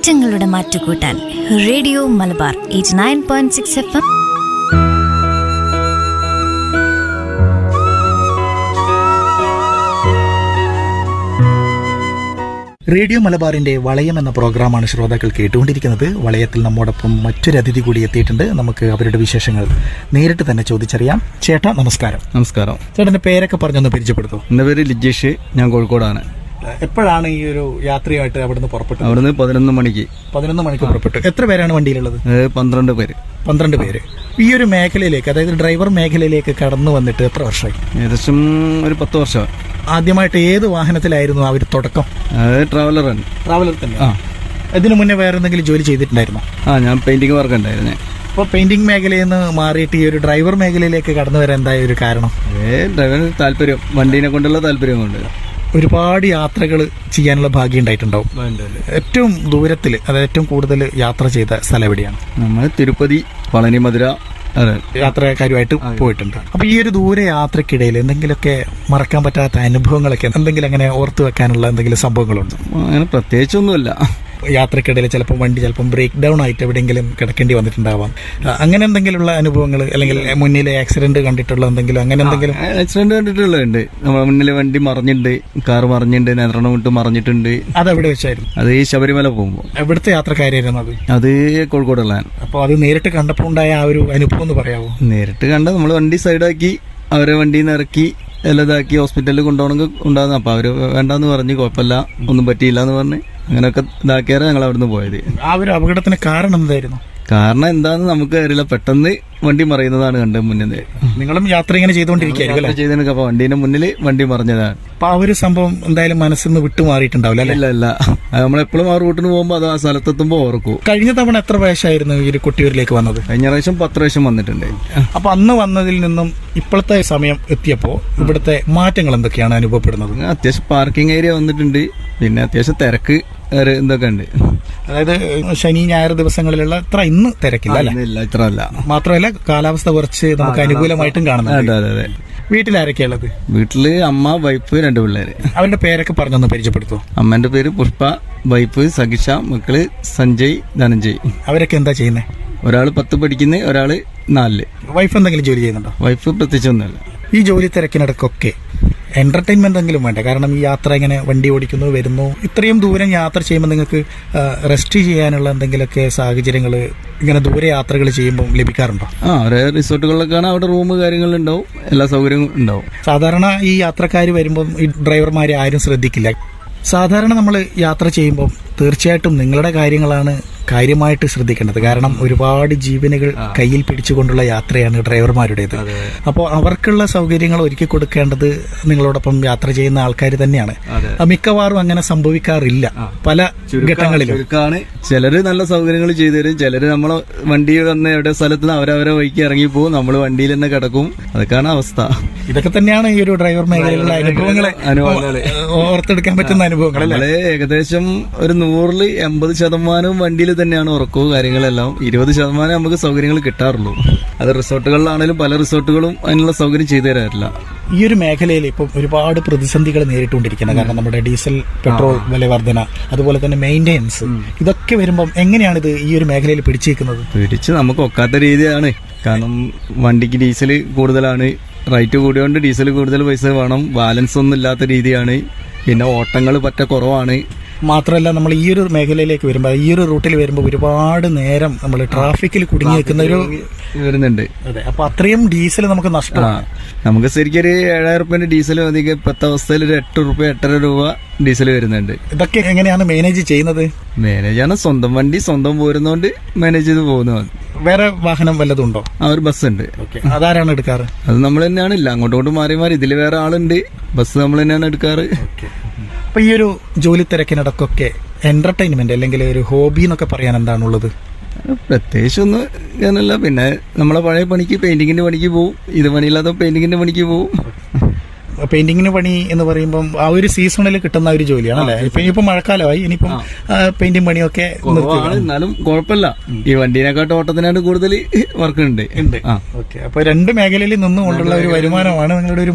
മാറ്റങ്ങളുടെ മാറ്റുകൂട്ടാൻ radio Malabar eight nine point six F M radio മലബാറിന്റെ വളയം എന്ന പ്രോഗ്രാമാണ് ശ്രോതാക്കൾ കേട്ടുകൊണ്ടിരിക്കുന്നത് വളയത്തിൽ നമ്മോടൊപ്പം മറ്റൊരു അതിഥി കൂടി എത്തിയിട്ടുണ്ട് നമുക്ക് അവരുടെ വിശേഷങ്ങൾ നേരിട്ട് തന്നെ ചോദിച്ചറിയാം ചേട്ടാ നമസ്കാരം നമസ്കാരം ചേട്ടന്റെ പേരൊക്കെ പറഞ്ഞൊന്ന് പരിചയപ്പെടുത്തു എൻ്റെ പേര് ലിജേഷ് ഞാൻ കോഴിക്കോടാണ് എപ്പോഴാണ് ഈ ഒരു യാത്രയായിട്ട് അവിടുന്ന് പുറപ്പെട്ടത് അവിടുന്ന് പതിനൊന്ന് മണിക്ക് പതിനൊന്ന് മണിക്ക് പുറപ്പെട്ടു എത്ര പേരാണ് വണ്ടിയിലുള്ളത് ഏ, പന്ത്രണ്ട് പേര് പന്ത്രണ്ട് പേര് ഈ ഒരു മേഖലയിലേക്ക് അതായത് ഡ്രൈവർ മേഖലയിലേക്ക് കടന്നു വന്നിട്ട് എത്ര വർഷമായി ഏകദേശം ഒരു പത്ത് വർഷം ആദ്യമായിട്ട് ഏത് വാഹനത്തിലായിരുന്നു ആ ഒരു തുടക്കം അത് ട്രാവലറാണ് ട്രാവലർ തന്നെ ആ ഇതിനു മുന്നേ വേറെ എന്തെങ്കിലും ജോലി ചെയ്തിട്ടുണ്ടായിരുന്നോ ആ ഞാൻ പെയിന്റിങ് വർക്ക് ഉണ്ടായിരുന്നേ അപ്പോൾ പെയിന്റിംഗ് മേഖലയിൽ നിന്ന് മാറിയിട്ട് ഈ ഒരു ഡ്രൈവർ മേഖലയിലേക്ക് കടന്നു വരാൻ എന്തായ ഒരു കാരണം ഏ ഡ്രൈവറിന് താല്പര്യം വണ്ടീനെ കൊണ്ടുള്ള താല്പര്യം കൊണ്ട് ഒരുപാട് യാത്രകൾ ചെയ്യാനുള്ള ഭാഗ്യം ഉണ്ടായിട്ടുണ്ടാവും ഏറ്റവും ദൂരത്തിൽ അതായത് ഏറ്റവും കൂടുതൽ യാത്ര ചെയ്ത സ്ഥലം എവിടെയാണ് നമ്മൾ തിരുപ്പതി പളനി മധുര അതെ യാത്രക്കാരുമായിട്ട് പോയിട്ടുണ്ട് അപ്പൊ ഈ ഒരു ദൂര യാത്രക്കിടയിൽ എന്തെങ്കിലുമൊക്കെ മറക്കാൻ പറ്റാത്ത അനുഭവങ്ങളൊക്കെ എന്തെങ്കിലും അങ്ങനെ ഓർത്തു വെക്കാനുള്ള എന്തെങ്കിലും സംഭവങ്ങളുണ്ട് അങ്ങനെ പ്രത്യേകിച്ചൊന്നുമില്ല യാത്രക്കിടയിൽ ചിലപ്പോൾ വണ്ടി ചിലപ്പം ബ്രേക്ക് ഡൗൺ ആയിട്ട് എവിടെയെങ്കിലും കിടക്കേണ്ടി വന്നിട്ടുണ്ടാവാം ആ, അങ്ങനെ എന്തെങ്കിലുമുള്ള അനുഭവങ്ങൾ അല്ലെങ്കിൽ മുന്നിലെ ആക്സിഡന്റ് കണ്ടിട്ടുള്ള എന്തെങ്കിലും അങ്ങനെ എന്തെങ്കിലും ആക്സിഡന്റ് കണ്ടിട്ടുള്ളതുണ്ട് നമ്മുടെ മുന്നിൽ വണ്ടി മറിഞ്ഞിട്ടുണ്ട് കാർ മറിഞ്ഞിട്ടുണ്ട് നിയന്ത്രണം വിട്ട് മറിഞ്ഞിട്ടുണ്ട് അതെവിടെ വെച്ചായിരുന്നു അത് ഈ ശബരിമല പോകുമ്പോൾ എവിടുത്തെ യാത്രക്കാരായിരുന്നു അത് അത് കോഴിക്കോടുള്ളതാണ് അപ്പോൾ അത് നേരിട്ട് കണ്ടപ്പോൾ ഉണ്ടായ ആ ഒരു അനുഭവം എന്ന് പറയാമോ നേരിട്ട് കണ്ട നമ്മൾ വണ്ടി സൈഡാക്കി അവരെ വണ്ടിയിൽ നിന്ന് ഇറക്കി എല്ലാം ഇതാക്കി ഹോസ്പിറ്റലിൽ കൊണ്ടുപോകണമെങ്കിൽ ഉണ്ടാകുന്നു അപ്പൊ അവര് വേണ്ടാന്ന് പറഞ്ഞ് കുഴപ്പമില്ല ഒന്നും പറ്റിയില്ല എന്ന് പറഞ്ഞ് അങ്ങനെയൊക്കെ ഇതാക്കിയാരാ ഞങ്ങൾ അവിടുന്ന് പോയത് ആ ഒരു അപകടത്തിന് കാരണം എന്തായിരുന്നു കാരണം എന്താന്ന് നമുക്ക് അറിയില്ല പെട്ടെന്ന് വണ്ടി മറിയുന്നതാണ് കണ്ടത് മുന്നിൽ നിങ്ങളും യാത്ര ഇങ്ങനെ ചെയ്തുകൊണ്ടിരിക്കുകയായിരിക്കും അല്ലേ ചെയ്തതിനൊക്കെ അപ്പൊ വണ്ടീന്റെ മുന്നിൽ വണ്ടി മറിഞ്ഞതാണ് അപ്പൊ ആ ഒരു സംഭവം എന്തായാലും മനസ്സിൽ നിന്ന് വിട്ടുമാറിയിട്ടുണ്ടാവില്ല അല്ലെ ഇല്ല ഇല്ല അത് നമ്മളെപ്പോഴും ആ റൂട്ടിന് പോകുമ്പോൾ അത് ആ സ്ഥലത്തെത്തുമ്പോൾ ഓർക്കും കഴിഞ്ഞ തവണ എത്ര പ്രാവശ്യമായിരുന്നു ഈ ഒരു കൊട്ടിയൂരിലേക്ക് വന്നത് കഴിഞ്ഞ പ്രാവശ്യം പത്ത് പ്രാവശ്യം വന്നിട്ടുണ്ട് അപ്പൊ അന്ന് വന്നതിൽ നിന്നും ഇപ്പോഴത്തെ സമയം എത്തിയപ്പോ ഇവിടുത്തെ മാറ്റങ്ങൾ എന്തൊക്കെയാണ് അനുഭവപ്പെടുന്നത് അത്യാവശ്യം പാർക്കിംഗ് ഏരിയ വന്നിട്ടുണ്ട് പിന്നെ അത്യാവശ്യം തിരക്ക് ഒരു ഇതൊക്കെ ഉണ്ട് അതായത് ശനി ഞായർ ദിവസങ്ങളിലുള്ള അത്ര ഇന്ന് തിരക്കില്ല അല്ലെ ഇല്ല ഇത്ര അല്ല മാത്രമല്ല കാലാവസ്ഥ കുറച്ച് നമുക്ക് അനുകൂലമായിട്ടും കാണുന്നുണ്ട് അതെ അതെ അതെ വീട്ടിലാരൊക്കെയുള്ളത് വീട്ടില് അമ്മ വൈഫ് രണ്ട് പിള്ളേര് അവരുടെ പേരൊക്കെ പറഞ്ഞൊന്ന് പരിചയപ്പെടുത്തൂ അമ്മേന്റെ പേര് പുഷ്പ വൈഫ് സഖിഷ മക്കള് സഞ്ജയ് ധനഞ്ജയ് അവരൊക്കെ എന്താ ചെയ്യുന്നത് ഒരാള് പത്ത് പഠിക്കുന്നു ഒരാള് നാലില് വൈഫ് എന്തെങ്കിലും ജോലി ചെയ്യുന്നുണ്ടോ വൈഫ് പ്രത്യേകിച്ചൊന്നുമില്ല ഈ ജോലി തിരക്കിനിടക്കൊക്കെ എന്റർടൈൻമെന്റ് എങ്കിലും വേണ്ട കാരണം ഈ യാത്ര ഇങ്ങനെ വണ്ടി ഓടിക്കുന്നു വരുന്നു ഇത്രയും ദൂരം യാത്ര ചെയ്യുമ്പോൾ നിങ്ങൾക്ക് റെസ്റ്റ് ചെയ്യാനുള്ള എന്തെങ്കിലുമൊക്കെ സാഹചര്യങ്ങൾ ഇങ്ങനെ ദൂരെ യാത്രകൾ ചെയ്യുമ്പോൾ ലഭിക്കാറുണ്ടോ ആ ഒരേ റിസോർട്ടുകളിലൊക്കെയാണ് അവിടെ റൂം കാര്യങ്ങളുണ്ടാവും എല്ലാ സൗകര്യവും ഉണ്ടാവും സാധാരണ ഈ യാത്രക്കാർ വരുമ്പം ഈ ഡ്രൈവർമാരെ ആരും ശ്രദ്ധിക്കില്ല സാധാരണ നമ്മൾ യാത്ര ചെയ്യുമ്പോൾ തീർച്ചയായിട്ടും നിങ്ങളുടെ കാര്യങ്ങളാണ് കാര്യമായിട്ട് ശ്രദ്ധിക്കേണ്ടത് കാരണം ഒരുപാട് ജീവനുകൾ കയ്യിൽ പിടിച്ചുകൊണ്ടുള്ള യാത്രയാണ് ഡ്രൈവർമാരുടേത് അപ്പോൾ അവർക്കുള്ള സൗകര്യങ്ങൾ ഒരുക്കി കൊടുക്കേണ്ടത് നിങ്ങളോടൊപ്പം യാത്ര ചെയ്യുന്ന ആൾക്കാർ തന്നെയാണ് അതെ. ആ, മിക്കവാറും അങ്ങനെ സംഭവിക്കാറില്ല പല ഘട്ടങ്ങളിലും ചുരുക്കാണ് ചിലര് നല്ല സൗകര്യങ്ങൾ ചെയ്തു തരും ചിലര് നമ്മളെ വണ്ടി വന്ന് എവിടെ സ്ഥലത്ത് നിന്ന് അവരവരെ വഴിക്ക് ഇറങ്ങി പോകും നമ്മൾ വണ്ടിയിൽ തന്നെ കിടക്കും അതൊക്കെയാണ് അവസ്ഥ ഇതൊക്കെ തന്നെയാണ് ഈ ഒരു ഡ്രൈവർ മേഖലയിലുള്ള അനുഭവങ്ങളെ അനുഭവങ്ങള്. ഓർത്തെടുക്കാൻ പറ്റുന്ന അനുഭവങ്ങൾ അല്ലേ നമ്മള് ഏകദേശം ഒരു നൂറില് എൺപത് ശതമാനവും വണ്ടിയിൽ തന്നെയാണ് ഉറക്കവും കാര്യങ്ങളെല്ലാം ഇരുപത് ശതമാനം നമുക്ക് സൗകര്യങ്ങൾ കിട്ടാറുള്ളൂ അത് റിസോർട്ടുകളിലാണെങ്കിലും പല റിസോർട്ടുകളും അതിനുള്ള സൗകര്യം ചെയ്തു തരാറില്ല ഈ ഒരു മേഖലയിൽ ഇപ്പം ഒരുപാട് പ്രതിസന്ധികൾ നേരിട്ടുകൊണ്ടിരിക്കുന്നത് കാരണം നമ്മുടെ ഡീസൽ പെട്രോൾ വില വർധന അതുപോലെ തന്നെ മെയിൻ്റെനൻസ് ഇതൊക്കെ വരുമ്പം എങ്ങനെയാണ് ഇത് ഈ ഒരു മേഖലയിൽ പിടിച്ചേക്കുന്നത് പിടിച്ച് നമുക്ക് ഒക്കാത്ത രീതിയാണ് കാരണം വണ്ടിക്ക് ഡീസൽ കൂടുതലാണ് റേറ്റ് കൂടിയോണ്ട് ഡീസൽ കൂടുതൽ പൈസ വേണം ബാലൻസ് ഒന്നും ഇല്ലാത്ത രീതിയാണ് പിന്നെ ഓട്ടങ്ങൾ പറ്റ കുറവാണ് മാത്രമല്ല നമ്മൾ ഈ ഒരു മേഖലയിലേക്ക് വരുമ്പോൾ ഈ ഒരു റൂട്ടിൽ വരുമ്പോൾ ഒരുപാട് നേരം നമ്മൾ ട്രാഫിക്കിൽ കുടുങ്ങി നിൽക്കുന്ന ഒരു വരുന്നുണ്ട് അതെ അപ്പൊ അത്രയും ഡീസൽ നമുക്ക് ആ നഷ്ടമാണ് നമുക്ക് ശരിക്കും ഒരു ഏഴായിരം റുപ്യന്റെ ഡീസൽ മതി ഇപ്പോഴത്തെ അവസ്ഥയിൽ ഒരു എട്ട് റുപ്യ എട്ടര രൂപ ഡീസൽ വരുന്നുണ്ട് ഇതൊക്കെ എങ്ങനെയാണ് മാനേജ് ചെയ്യുന്നത് മാനേജ് ആണ് സ്വന്തം വണ്ടി സ്വന്തം പോരുന്നോണ്ട് മാനേജ് ചെയ്ത് പോകുന്നത് വേറെ വാഹനം വല്ലതും ഉണ്ടോ ആ ഒരു ബസ് ഉണ്ട് അതാരാണ് എടുക്കാറ് അത് നമ്മൾ തന്നെയാണ് ഇല്ല അങ്ങോട്ടും ഇങ്ങോട്ടും മാറി മാറി ഇതിൽ വേറെ ആളുണ്ട് ബസ് നമ്മൾ തന്നെയാണ് എടുക്കാറ് അപ്പൊ ഈ ഒരു ജോലി തിരക്കിനിടക്കൊക്കെ എന്റർടൈൻമെന്റ് അല്ലെങ്കിൽ ഒരു ഹോബി എന്നൊക്കെ പറയാൻ എന്താണുള്ളത് പ്രത്യേകിച്ചൊന്നും ഞാനല്ല പിന്നെ നമ്മളെ പഴയ പണിക്ക് പെയിന്റിങ്ങിന്റെ പണിക്ക് പോവും ഇത് പണിയില്ലാത്ത പെയിന്റിങ്ങിന്റെ പണിക്ക് പോവും പെയിന്റിങ്ങിന് പണി എന്ന് പറയുമ്പം ആ ഒരു സീസണിൽ കിട്ടുന്ന ഒരു ജോലിയാണ് അല്ലെ ഇപ്പൊ ഇനിയിപ്പോ മഴക്കാലമായി ഇനിയിപ്പം പെയിന്റിംഗ് പണിയൊക്കെ കുറവാണ് എന്നാലും കുഴപ്പമില്ല ഈ വണ്ടീനെക്കാട്ട് ഓട്ടത്തിനാണ് കൂടുതൽ വർക്ക് ഉണ്ട് ഉണ്ട് ആ ഓക്കെ അപ്പൊ രണ്ട് മേഖലയിൽ നിന്നുകൊണ്ടുള്ള ഒരു വരുമാനമാണ് നിങ്ങളുടെ ഒരു